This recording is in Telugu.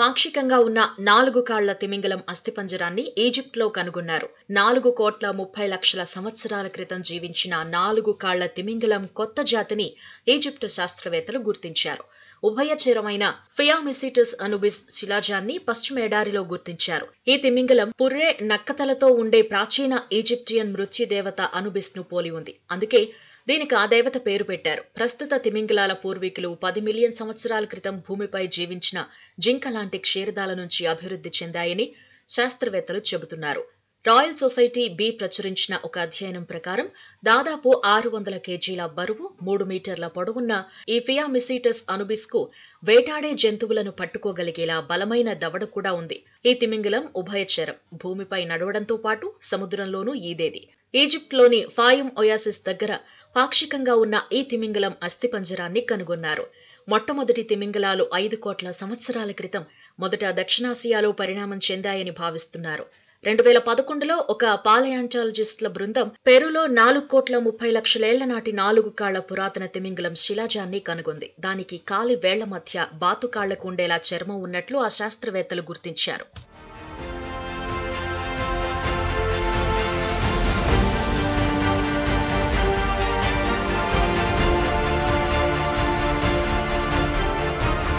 పాక్షికంగా ఉన్న నాలుగు కాళ్ల తిమింగలం అస్థిపంజరాన్ని ఈజిప్ట్లో కనుగొన్నారు నాలుగు కోట్ల ముప్పై లక్షల సంవత్సరాల క్రితం జీవించిన నాలుగు కాళ్ల తిమింగలం కొత్త జాతిని ఈజిప్టు శాస్త్రవేత్తలు గుర్తించారు ఉభయచరమైన ఫియామిసిటస్ అనుబిస్ శిలాజాన్ని పశ్చిమ ఎడారిలో గుర్తించారు ఈ తిమింగలం పుర్రే నక్కతలతో ఉండే ప్రాచీన ఈజిప్టియన్ మృత్యుదేవత అనుబిస్ ను పోలి ఉంది అందుకే దీనికి ఆ దేవత పేరు పెట్టారు ప్రస్తుత తిమింగలాల పూర్వీకులు పది మిలియన్ సంవత్సరాల క్రితం భూమిపై జీవించిన జింక లాంటి క్షీరదాల నుంచి అభివృద్ధి చెందాయని శాస్త్రవేత్తలు చెబుతున్నారు రాయల్ సొసైటీ బి ప్రచురించిన ఒక అధ్యయనం ప్రకారం దాదాపు ఆరు వందల కేజీల బరువు మూడు మీటర్ల పొడవున్న ఈ ఫియామిసిటస్ అనుబిస్ కు వేటాడే జంతువులను పట్టుకోగలిగేలా బలమైన దవడ కూడా ఉంది ఈ తిమింగలం ఉభయచరం భూమిపై నడవడంతో పాటు సముద్రంలోనూ ఈదేది ఈజిప్ట్లోని ఫాయం ఒయాసిస్ దగ్గర పాక్షికంగా ఉన్న ఈ తిమింగలం అస్థిపంజరాన్ని కనుగొన్నారు మొట్టమొదటి తిమింగలాలు ఐదు కోట్ల సంవత్సరాల క్రితం మొదట దక్షిణాసియాలో పరిణామం చెందాయని భావిస్తున్నారు రెండు వేల పదకొండులో ఒక పాలయాంటాలజిస్టుల బృందం పెరులో నాలుగు కోట్ల ముప్పై లక్షలేళ్ల నాటి నాలుగు కాళ్ల పురాతన తిమింగలం శిలాజాన్ని కనుగొంది దానికి కాలి వేళ్ల మధ్య బాతుకాళ్లకు ఉండేలా చర్మం ఉన్నట్లు ఆ శాస్త్రవేత్తలు గుర్తించారు